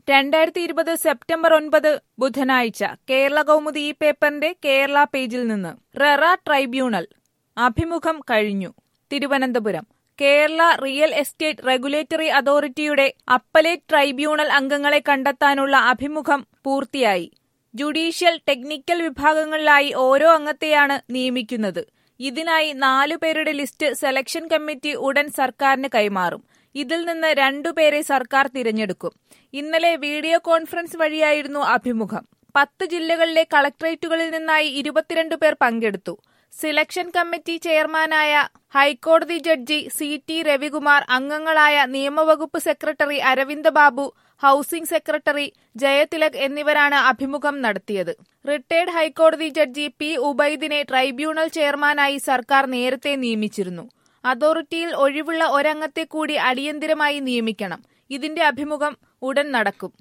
രണ്ടായിരത്തി ഇരുപത് സെപ്റ്റംബർ ഒൻപത് ബുധനാഴ്ച കേരള കൗമുദി ഈ പേപ്പറിന്റെ കേരള പേജിൽ നിന്ന് റെറ ട്രൈബ്യൂണൽ അഭിമുഖം കഴിഞ്ഞു Thiruvananthapuram Kerala real estate regulatory അതോറിറ്റിയുടെ അപ്പലേറ്റ് ട്രൈബ്യൂണൽ അംഗങ്ങളെ കണ്ടെത്താനുള്ള അഭിമുഖം പൂർത്തിയായി ജുഡീഷ്യൽ ടെക്നിക്കൽ വിഭാഗങ്ങളിലായി ഓരോ അംഗത്തെയാണ് നിയമിക്കുന്നത് ഇതിനായി നാലുപേരുടെ ലിസ്റ്റ് സെലക്ഷൻ കമ്മിറ്റി ഉടൻ സർക്കാരിന് കൈമാറും ഇതിൽ നിന്ന് രണ്ടുപേരെ സർക്കാർ തിരഞ്ഞെടുക്കും ഇന്നലെ വീഡിയോ കോൺഫറൻസ് വഴിയായിരുന്നു അഭിമുഖം പത്ത് ജില്ലകളിലെ കളക്ടറേറ്റുകളിൽ നിന്നായി ഇരുപത്തിരണ്ട് പേർ പങ്കെടുത്തു സിലക്ഷൻ കമ്മിറ്റി ചെയർമാനായ ഹൈക്കോടതി ജഡ്ജി സി ടി രവികുമാർ അംഗങ്ങളായ നിയമവകുപ്പ് secretary Aravind Babu housing secretary Jayathilak എന്നിവരാണ് അഭിമുഖം നടത്തിയത് റിട്ടയർഡ് ഹൈക്കോടതി ജഡ്ജി പി ഉബൈദിനെ ട്രൈബ്യൂണൽ ചെയർമാനായി സർക്കാർ നേരത്തെ നിയമിച്ചിരുന്നു അതോറിറ്റിയിൽ ഒഴിവുള്ള ഒരംഗത്തെ കൂടി അടിയന്തിരമായി നിയമിക്കണം ഇതിന്റെ അഭിമുഖം ഉടൻ നടക്കും